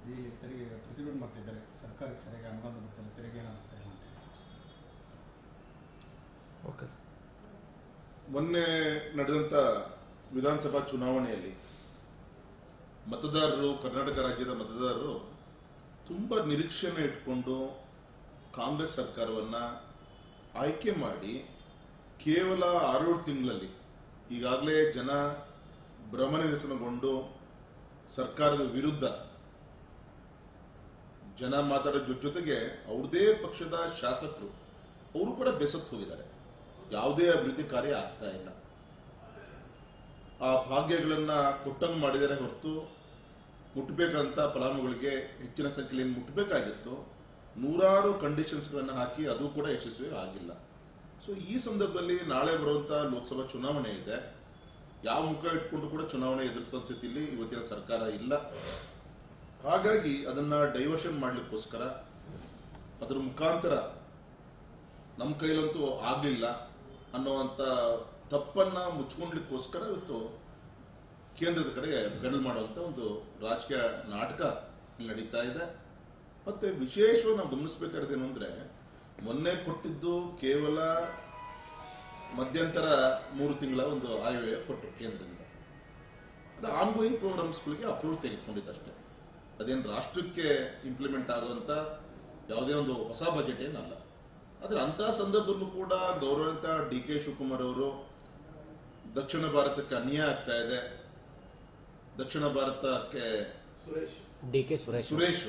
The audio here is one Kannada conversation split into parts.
ಈ ತೆರಿಗೆ ಪ್ರತಿಭಟನೆ ಮಾಡ್ತಿದ್ದಾರೆ ಸರ್ಕಾರಕ್ಕೆ ಸರಿಯಾಗಿ ಅನುದಾನ ಬರ್ತಿಲ್ಲ ತೆರಿಗೆ ಏನಾಗುತ್ತೆ ಇಲ್ಲ ಅಂತ ಓಕೆ ಸರ್ ಮೊನ್ನೆ ನಡೆದಂಥ ವಿಧಾನಸಭಾ ಚುನಾವಣೆಯಲ್ಲಿ ಮತದಾರರು ಕರ್ನಾಟಕ ರಾಜ್ಯದ ಮತದಾರರು ತುಂಬ ನಿರೀಕ್ಷೆನ ಇಟ್ಕೊಂಡು ಕಾಂಗ್ರೆಸ್ ಸರ್ಕಾರವನ್ನು ಆಯ್ಕೆ ಮಾಡಿ ಕೇವಲ ಆರೇಳು ತಿಂಗಳಲ್ಲಿ ಈಗಾಗಲೇ ಜನ ಭ್ರಮನಿರಸನಗೊಂಡು ಸರ್ಕಾರದ ವಿರುದ್ಧ ಜನ ಮಾತಾಡೋ ಜೊತೆ ಜೊತೆಗೆ ಅವ್ರದೇ ಪಕ್ಷದ ಶಾಸಕರು ಅವರು ಕೂಡ ಬೆಸತ್ತು ಹೋಗಿದ್ದಾರೆ ಯಾವುದೇ ಅಭಿವೃದ್ಧಿ ಕಾರ್ಯ ಆಗ್ತಾ ಇಲ್ಲ ಆ ಭಾಗ್ಯಗಳನ್ನ ಕೊಟ್ಟಂಗೆ ಮಾಡಿದರೆ ಹೊರತು ಮುಟ್ಟಬೇಕಂತ ಫಲಾನುಭವಿಗಳಿಗೆ ಹೆಚ್ಚಿನ ಸಂಖ್ಯೆಯಲ್ಲಿ ಮುಟ್ಟಬೇಕಾಗಿತ್ತು ನೂರಾರು ಕಂಡೀಷನ್ಸ್ಗಳನ್ನು ಹಾಕಿ ಅದು ಕೂಡ ಯಶಸ್ವಿ ಆಗಿಲ್ಲ ಸೊ ಈ ಸಂದರ್ಭದಲ್ಲಿ ನಾಳೆ ಬರುವಂಥ ಲೋಕಸಭಾ ಚುನಾವಣೆ ಇದೆ ಯಾವ ಮುಖ ಇಟ್ಕೊಂಡು ಕೂಡ ಚುನಾವಣೆ ಎದುರಿಸೋ ಸ್ಥಿತಿಯಲ್ಲಿ ಇವತ್ತಿನ ಸರ್ಕಾರ ಇಲ್ಲ ಹಾಗಾಗಿ ಅದನ್ನ ಡೈವರ್ಷನ್ ಮಾಡ್ಲಿಕ್ಕೋಸ್ಕರ ಅದರ ಮುಖಾಂತರ ನಮ್ಮ ಕೈಲಂತೂ ಆಗಲಿಲ್ಲ ಅನ್ನುವಂಥ ತಪ್ಪನ್ನ ಮುಚ್ಕೊಂಡ್ಲಿಕ್ಕೋಸ್ಕರ ಇವತ್ತು ಕೇಂದ್ರದ ಕಡೆಗೆ ಬೆಡಲ್ ಮಾಡುವಂಥ ಒಂದು ರಾಜಕೀಯ ನಾಟಕ ಇಲ್ಲಿ ನಡೀತಾ ಇದೆ ಮತ್ತೆ ವಿಶೇಷವಾಗಿ ನಾವು ಗಮನಿಸಬೇಕಾದ್ರೆ ಅಂದ್ರೆ ಮೊನ್ನೆ ಕೊಟ್ಟಿದ್ದು ಕೇವಲ ಮಧ್ಯಂತರ ಮೂರು ತಿಂಗಳ ಒಂದು ಆಯವ್ಯಯ ಕೊಟ್ಟರು ಕೇಂದ್ರದಿಂದ ಅದು ಆನ್ಗೋಯಿಂಗ್ ಪ್ರೋಗ್ರಾಮ್ಸ್ಗಳಿಗೆ ಅಪ್ರೂವ್ ತೆಗೆದುಕೊಂಡಿದ್ದು ಅಷ್ಟೇ ಅದೇನು ರಾಷ್ಟ್ರಕ್ಕೆ ಇಂಪ್ಲಿಮೆಂಟ್ ಆಗುವಂಥ ಯಾವುದೇ ಒಂದು ಹೊಸ ಬಜೆಟ್ ಏನಲ್ಲ ಆದರೆ ಅಂಥ ಸಂದರ್ಭದಲ್ಲೂ ಕೂಡ ಗೌರವಿತ ಡಿ ಕೆ ಶಿವಕುಮಾರ್ ಅವರು ದಕ್ಷಿಣ ಭಾರತಕ್ಕೆ ಅನ್ಯಾಯ ಆಗ್ತಾ ಇದೆ ದಕ್ಷಿಣ ಭಾರತಕ್ಕೆ ಡಿ ಕೆ ಸುರೇಶ್ ಸುರೇಶ್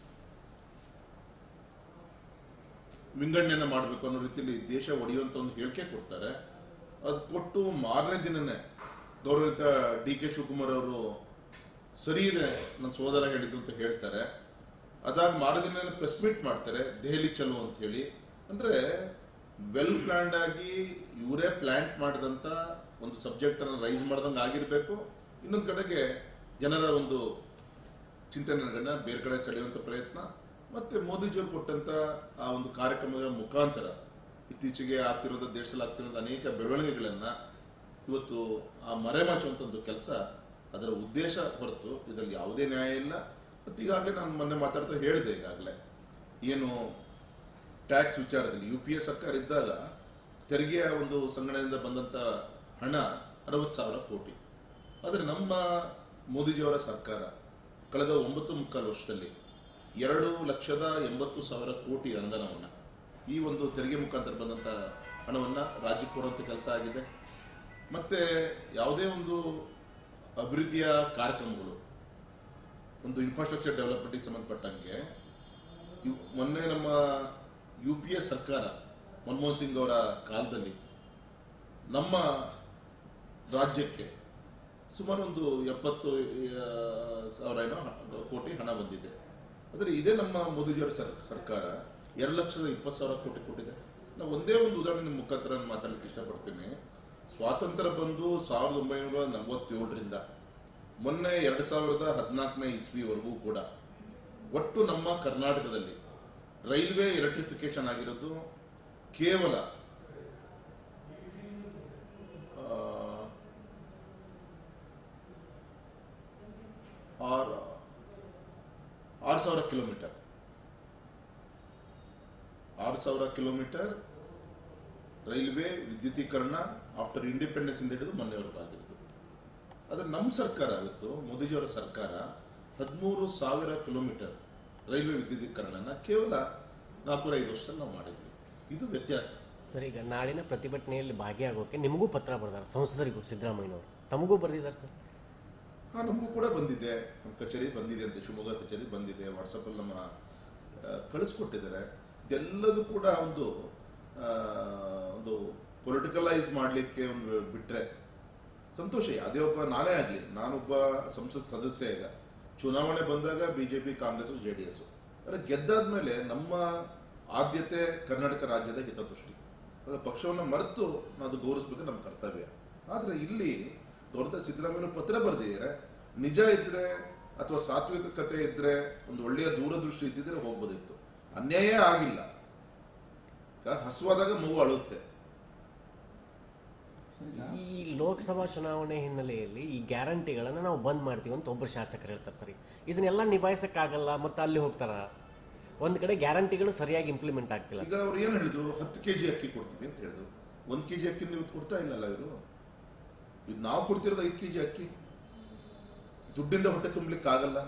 ವಿಂಗಡಣೆಯನ್ನ ಮಾಡಬೇಕು ಅನ್ನೋ ರೀತಿಯಲ್ಲಿ ದೇಶ ಒಡೆಯುವಂತ ಒಂದು ಹೇಳಿಕೆ ಕೊಡ್ತಾರೆ ಅದು ಕೊಟ್ಟು ಮಾರನೇ ದಿನನೇ ಗೌರವಿತ ಡಿ ಕೆ ಶಿವಕುಮಾರ್ ಅವರು ಸರಿ ಇದೆ ನನ್ನ ಸೋದರ ಹೇಳಿದ್ದು ಅಂತ ಹೇಳ್ತಾರೆ ಅದಾದ ಮಾರನೇ ದಿನ ಪ್ರೆಸ್ ಮೀಟ್ ಮಾಡ್ತಾರೆ ದೆಹಲಿ ಚಲೋ ಅಂತ ಹೇಳಿ ಅಂದ್ರೆ ವೆಲ್ ಪ್ಲಾನ್ಡ್ ಆಗಿ ಇವರೇ ಪ್ಲಾಂಟ್ ಮಾಡಿದಂತ ಒಂದು ಸಬ್ಜೆಕ್ಟ್ ಅನ್ನು ರೈಸ್ ಮಾಡ್ದಂಗೆ ಆಗಿರ್ಬೇಕು ಇನ್ನೊಂದು ಕಡೆಗೆ ಜನರ ಒಂದು ಚಿಂತನೆಗಳನ್ನ ಬೇರೆ ಕಡೆ ಸೆಳೆಯುವಂಥ ಪ್ರಯತ್ನ ಮತ್ತೆ ಮೋದಿಜಿಯವರು ಕೊಟ್ಟಂತ ಆ ಒಂದು ಕಾರ್ಯಕ್ರಮದ ಮುಖಾಂತರ ಇತ್ತೀಚೆಗೆ ಆಗ್ತಿರೋದ ದೇಶದಲ್ಲಿ ಆಗ್ತಿರೋದ ಅನೇಕ ಬೆಳವಣಿಗೆಗಳನ್ನ ಇವತ್ತು ಆ ಮರೆಮಾಚುವಂಥ ಒಂದು ಕೆಲಸ ಅದರ ಉದ್ದೇಶ ಹೊರತು ಇದರಲ್ಲಿ ಯಾವುದೇ ನ್ಯಾಯ ಇಲ್ಲ ಮತ್ತು ಈಗಾಗಲೇ ನಾನು ಮೊನ್ನೆ ಮಾತಾಡ್ತಾ ಹೇಳಿದೆ ಈಗಾಗಲೇ ಏನು ಟ್ಯಾಕ್ಸ್ ವಿಚಾರದಲ್ಲಿ ಯು ಪಿ ಎ ಸರ್ಕಾರ ಇದ್ದಾಗ ತೆರಿಗೆಯ ಒಂದು ಸಂಘಟನೆಯಿಂದ ಬಂದಂಥ ಹಣ ಅರವತ್ತು ಸಾವಿರ ಕೋಟಿ ಆದರೆ ನಮ್ಮ ಮೋದಿಜಿಯವರ ಸರ್ಕಾರ ಕಳೆದ ಒಂಬತ್ತು ಮುಕ್ಕಾಲು ವರ್ಷದಲ್ಲಿ ಎರಡು ಲಕ್ಷದ ಎಂಬತ್ತು ಸಾವಿರ ಕೋಟಿ ಅನುದಾನವನ್ನು ಈ ಒಂದು ತೆರಿಗೆ ಮುಖಾಂತರ ಬಂದಂಥ ಹಣವನ್ನು ರಾಜ್ಯಕ್ಕೆ ಕೊಡುವಂಥ ಕೆಲಸ ಆಗಿದೆ ಮತ್ತು ಯಾವುದೇ ಒಂದು ಅಭಿವೃದ್ಧಿಯ ಕಾರ್ಯಕ್ರಮಗಳು ಒಂದು ಇನ್ಫ್ರಾಸ್ಟ್ರಕ್ಚರ್ ಡೆವಲಪ್ಮೆಂಟ್ಗೆ ಸಂಬಂಧಪಟ್ಟಂಗೆ ಇವ್- ಮೊನ್ನೆ ನಮ್ಮ ಯು ಪಿ ಎ ಸರ್ಕಾರ ಮನಮೋಹನ್ ಸಿಂಗ್ ಅವರ ಕಾಲದಲ್ಲಿ ನಮ್ಮ ರಾಜ್ಯಕ್ಕೆ ಸುಮಾರು ಒಂದು ಎಪ್ಪತ್ತು ಆ, ಸಾವಿರ ಏನೋ ಹ- ಕೋಟಿ ಹಣ ಬಂದಿದೆ ಆದರೆ ಇದೇ ನಮ್ಮ ಮೋದಿಜಿಯವರ ಸರ್ ಸರ್ಕಾರ ಎರಡು ಲಕ್ಷದ ಇಪ್ಪತ್ತು ಸಾವಿರ ಕೋಟಿ ಕೊಟ್ಟಿದೆ ನಾವು ಒಂದೇ ಒಂದು ಉದಾಹರಣೆ ನಿಮ್ಮ ಮುಖಾಂತರ ನಾನು ಮಾತಾಡಲಿಕ್ಕೆ ಇಷ್ಟಪಡ್ತೀನಿ ಸ್ವಾತಂತ್ರ್ಯ ಬಂದು ಸಾವಿರದ ಒಂಬೈನೂರ ನಲವತ್ತೇಳರಿಂದ ಮೊನ್ನೆ ಎರಡು ಸಾವಿರದ ಹದಿನಾಲ್ಕನೇ ಇಸ್ವಿವರೆಗೂ ಕೂಡ ಒಟ್ಟು ನಮ್ಮ ಕರ್ನಾಟಕದಲ್ಲಿ ರೈಲ್ವೆ ಎಲೆಕ್ಟ್ರಿಫಿಕೇಶನ್ ಆಗಿರೋದು ಕೇವಲ ಆ, ಆರು ಆರು ಸಾವಿರ ಕಿಲೋಮೀಟರ್ ಆರು ಸಾವಿರ ಕಿಲೋಮೀಟರ್ ರೈಲ್ವೆ ವಿದ್ಯುದೀಕರಣ ಆಫ್ಟರ್ ಇಂಡಿಪೆಂಡೆನ್ಸ್ ಇಂದ ಹಿಡಿದು ಮೊನ್ನೆವರೆಗೂ ಆಗಿರೋದು ಆದರೆ ನಮ್ಮ ಸರ್ಕಾರ ಇವತ್ತು ಮೋದಿಜಿಯವರ ಸರ್ಕಾರ ಹದಿಮೂರು ಸಾವಿರ ಕಿಲೋಮೀಟರ್ ರೈಲ್ವೆ ವಿದ್ಯುದೀಕರಣನ ಕೇವಲ ನಾಲ್ಕೂರ ಐದು ವರ್ಷದಲ್ಲಿ ನಾವು ಮಾಡಿದ್ವಿ ಇದು ವ್ಯತ್ಯಾಸ ಸರ್ ಈಗ ನಾಳಿನ ಪ್ರತಿಭಟನೆಯಲ್ಲಿ ಭಾಗಿಯಾಗೋಕೆ ನಿಮಗೂ ಪತ್ರ ಬರ್ದಾರೆ ಸಂಸದರಿಗೂ ಸಿದ್ದರಾಮಯ್ಯನವರು ತಮಗೂ ಬರೆದಿದ್ದಾರೆ ಸರ್ ಹಾಂ ನಮಗೂ ಕೂಡ ಬಂದಿದೆ ನಮ್ಮ ಕಚೇರಿ ಬಂದಿದೆ ಅಂತ ಶಿವಮೊಗ್ಗ ಕಚೇರಿ ಬಂದಿದೆ ವಾಟ್ಸಪ್ಪಲ್ಲಿ ನಮ್ಮ ಆ, ಕಳಿಸ್ಕೊಟ್ಟಿದ್ದಾರೆ ಇದೆಲ್ಲದೂ ಕೂಡ ಒಂದು ಆ, ಒಂದು ಪೊಲಿಟಿಕಲೈಸ್ ಮಾಡಲಿಕ್ಕೆ ಒಂದು ಬಿಟ್ಟರೆ ಸಂತೋಷ ಯಾವುದೇ ಒಬ್ಬ ನಾನೇ ಆಗಲಿ ನಾನೊಬ್ಬ ಸಂಸತ್ ಸದಸ್ಯ ಈಗ ಚುನಾವಣೆ ಬಂದಾಗ B J P Congress J D S ಆದರೆ ಗೆದ್ದಾದ್ಮೇಲೆ ನಮ್ಮ ಆದ್ಯತೆ ಕರ್ನಾಟಕ ರಾಜ್ಯದ ಹಿತದೃಷ್ಟಿ ಅದು ಪಕ್ಷವನ್ನು ಮರೆತು ನಾವು ಅದು ಗೌರವಿಸ್ಬೇಕು ನಮ್ಮ ಕರ್ತವ್ಯ ಆದರೆ ಇಲ್ಲಿ ಗೌರವ ಸಿದ್ದರಾಮಯ್ಯ ಪತ್ರ ಬರೆದಿದ್ದಾರೆ ನಿಜ ಇದ್ರೆ ಅಥವಾ ಸಾತ್ವಿಕತೆ ಇದ್ರೆ ಒಂದು ಒಳ್ಳೆಯ ದೂರದೃಷ್ಟಿ ಇದ್ದಿದ್ರೆ ಹೋಗ್ಬೋದಿತ್ತು ಅನ್ಯಾಯ ಆಗಿಲ್ಲ ಈಗ ಹಸುವಾದಾಗ ಮಗು ಅಳುತ್ತೆ ಸರ್ ಈಗ ಈ ಲೋಕಸಭಾ ಚುನಾವಣೆ ಹಿನ್ನೆಲೆಯಲ್ಲಿ ಈ ಗ್ಯಾರಂಟಿಗಳನ್ನು ನಾವು ಬಂದ್ ಮಾಡ್ತೀವಿ ಅಂತ ಒಬ್ಬರು ಶಾಸಕರು ಹೇಳ್ತಾರೆ ಸರಿ ಇದನ್ನೆಲ್ಲ ನಿಭಾಯಿಸಕ್ಕಾಗಲ್ಲ ಮತ್ತೆ ಅಲ್ಲಿ ಹೋಗ್ತಾರ ಒಂದ್ ಕಡೆ ಗ್ಯಾರಂಟಿಗಳು ಸರಿಯಾಗಿ ಇಂಪ್ಲಿಮೆಂಟ್ ಆಗ್ತಿಲ್ಲ ಈಗ ಅವ್ರು ಏನು ಹೇಳಿದ್ರು ಹತ್ತು ಕೆ ಜಿ ಅಕ್ಕಿ ಕೊಡ್ತೀವಿ ಅಂತ ಹೇಳಿದ್ರು ಒಂದು ಕೆ ಜಿ ಅಕ್ಕಿ ನೀವು ಕೊಡ್ತಾ ಇಲ್ಲಲ್ಲ ಇವರು ಇದು ನಾವು ಕೊಡ್ತಿರೋದು ಐದು ಕೆ ಜಿ ಅಕ್ಕಿ ದುಡ್ಡಿಂದ ಹೊಟ್ಟೆ ತುಂಬಲಿಕ್ಕೆ ಆಗಲ್ಲ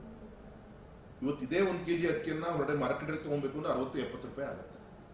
ಇವತ್ತು ಇದೇ ಒಂದು ಕೆ ಜಿ ಅಕ್ಕಿಯನ್ನ ಹೊರಡೆ ಮಾರ್ಕೆಟಲ್ಲಿ ತೊಗೊಬೇಕು ಅಂದ್ರೆ ಅರವತ್ತು ಎಪ್ಪತ್ತು ರೂಪಾಯಿ ಆಗುತ್ತೆ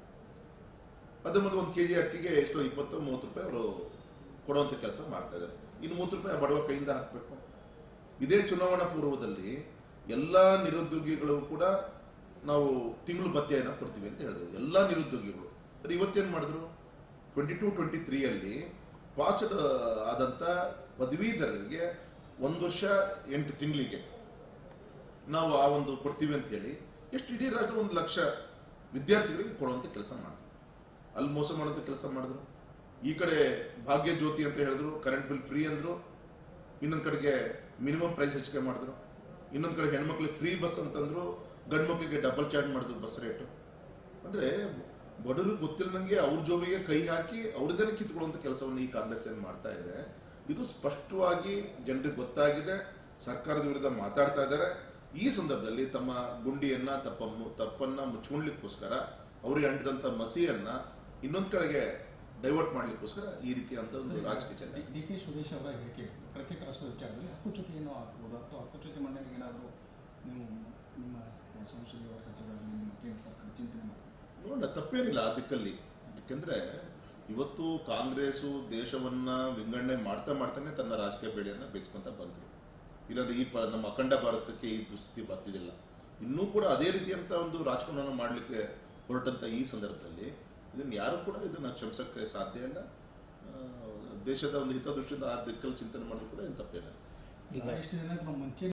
ಅದೇ ಮತ್ತೆ ಒಂದು ಕೆ ಜಿ ಅಕ್ಕಿಗೆ ಎಷ್ಟೋ ಇಪ್ಪತ್ತು ಮೂವತ್ತು ರೂಪಾಯಿ ಅವರು ಕೊಡುವಂಥ ಕೆಲಸ ಮಾಡ್ತಾ ಇದ್ದಾರೆ ಇನ್ನು ಮೂವತ್ತು ರೂಪಾಯಿ ಆ ಬಡವ ಕೈಯಿಂದ ಹಾಕಬೇಕು ಇದೇ ಚುನಾವಣಾ ಪೂರ್ವದಲ್ಲಿ ಎಲ್ಲ ನಿರುದ್ಯೋಗಿಗಳು ಕೂಡ ನಾವು ತಿಂಗಳು ಭತ್ಯೆಯನ್ನು ಕೊಡ್ತೀವಿ ಅಂತ ಹೇಳಿದ್ರು ಎಲ್ಲ ನಿರುದ್ಯೋಗಿಗಳು ಆದರೆ ಇವತ್ತೇನು ಮಾಡಿದ್ರು ಟ್ವೆಂಟಿ ಟು ಟ್ವೆಂಟಿ ತ್ರೀಯಲ್ಲಿ ಪಾಸ್ಡ್ ಆದಂಥ ಪದವೀಧರರಿಗೆ ಒಂದು ವರ್ಷ ಎಂಟು ತಿಂಗಳಿಗೆ ನಾವು ಆ ಒಂದು ಕೊಡ್ತೀವಿ ಅಂತ ಹೇಳಿ ಎಷ್ಟು ಇಡೀ ರಾಜ್ಯ ಒಂದು ಲಕ್ಷ ವಿದ್ಯಾರ್ಥಿಗಳಿಗೆ ಕೊಡುವಂಥ ಕೆಲಸ ಮಾಡಿದ್ರು ಅಲ್ಲಿ ಮೋಸ ಮಾಡುವಂಥ ಕೆಲಸ ಮಾಡಿದ್ರು ಈ ಕಡೆ ಭಾಗ್ಯ ಜ್ಯೋತಿ ಅಂತ ಹೇಳಿದ್ರು ಕರೆಂಟ್ ಬಿಲ್ ಫ್ರೀ ಅಂದ್ರು ಇನ್ನೊಂದು ಕಡೆಗೆ ಮಿನಿಮಮ್ ಪ್ರೈಸ್ ಹೆಚ್ಚಿಗೆ ಮಾಡಿದ್ರು ಇನ್ನೊಂದು ಕಡೆ ಹೆಣ್ಮಕ್ಳಿಗೆ ಫ್ರೀ ಬಸ್ ಅಂತಂದ್ರು ಗಂಡು ಮಕ್ಕಳಿಗೆ ಡಬಲ್ ಚಾರ್ಜ್ ಮಾಡಿದ್ರು ಬಸ್ ರೇಟು ಅಂದ್ರೆ ಬಡವರಿಗೆ ಗೊತ್ತಿಲ್ಲದಂಗೆ ಅವ್ರ ಜೋಬಿಗೆ ಕೈ ಹಾಕಿ ಅವ್ರದ್ದೇನೆ ಕಿತ್ಕೊಳ್ಳುವಂಥ ಕೆಲಸವನ್ನು ಈ ಕಾಂಗ್ರೆಸ್ ಏನು ಮಾಡ್ತಾ ಇದೆ ಇದು ಸ್ಪಷ್ಟವಾಗಿ ಜನರಿಗೆ ಗೊತ್ತಾಗಿದೆ ಸರ್ಕಾರದ ವಿರುದ್ಧ ಮಾತಾಡ್ತಾ ಇದ್ದಾರೆ ಈ ಸಂದರ್ಭದಲ್ಲಿ ತಮ್ಮ ಗುಂಡಿಯನ್ನ ತಪ್ಪ ತಪ್ಪನ್ನ ಮುಚ್ಕೊಳ್ಳಿಕ್ಕೋಸ್ಕರ ಅವ್ರಿಗೆ ಅಂಟಿದಂಥ ಮಸಿಯನ್ನ ಇನ್ನೊಂದು ಕಡೆಗೆ ಡೈವರ್ಟ್ ಮಾಡ್ಲಿಕ್ಕೋಸ್ಕರ ಈ ರೀತಿಯಾದಂಥ ಒಂದು ರಾಜಕೀಯ ಚರ್ಚೆ ಡಿ ಕೆ ಸುರೇಶ್ ಅವರ ಹೇಳಿಕೆ ಪ್ರತ್ಯೇಕ ರಾಷ್ಟ್ರದ ವಿಚಾರದಲ್ಲಿ ಹಕ್ಕುಚ್ಯುತಿ ಏನೋ ಆಗ್ಬೋದು ಅಥವಾ ಹಕ್ಕುಚ್ಯುತಿ ಮಂಡನೆಗೆ ಏನಾದರೂ ನೀವು ನಿಮ್ಮ ಸಂಸದೀಯ ಸಚಿವರಾಗಲಿ ನಿಮ್ಮ ಕೇಂದ್ರ ಸರ್ಕಾರ ಚಿಂತನೆ ಮಾಡ್ತೀವಿ ನೋಡೋಣ ತಪ್ಪೇನಿಲ್ಲ ಆ ದಿಕ್ಕಲ್ಲಿ ಯಾಕೆಂದ್ರೆ ಇವತ್ತು ಕಾಂಗ್ರೆಸ್ಸು ದೇಶವನ್ನ ವಿಂಗಡಣೆ ಮಾಡ್ತಾ ಮಾಡ್ತಾನೆ ತನ್ನ ರಾಜಕೀಯ ಬೆಳೆಯನ್ನ ಬೆಳೆಸ್ಕೊಂತ ಬಂದ್ರು ಇಲ್ಲಾಂದ್ರೆ ಈ ಪ ನಮ್ಮ ಅಖಂಡ ಭಾರತಕ್ಕೆ ಈ ದುಸ್ಥಿತಿ ಬರ್ತಿದ್ದಿಲ್ಲ ಇನ್ನೂ ಕೂಡ ಅದೇ ರೀತಿಯಂತ ಒಂದು ರಾಜಕಾರಣವನ್ನು ಮಾಡಲಿಕ್ಕೆ ಹೊರಟಂತ ಈ ಸಂದರ್ಭದಲ್ಲಿ ಇದನ್ನ ಯಾರು ಕೂಡ ಇದನ್ನ ಕ್ಷಮಿಸಕ್ಕೆ ಸಾಧ್ಯ ಇಲ್ಲ ಆ, ದೇಶದ ಒಂದು ಹಿತದೃಷ್ಟಿಯಿಂದ ಆ ದಿಕ್ಕಲ್ಲಿ ಚಿಂತನೆ ಮಾಡಿದ್ರು ಕೂಡ ಏನು ತಪ್ಪೇನಿಲ್ಲ ಈಗ ಇಷ್ಟು ದಿನ ಮುಂಚೆ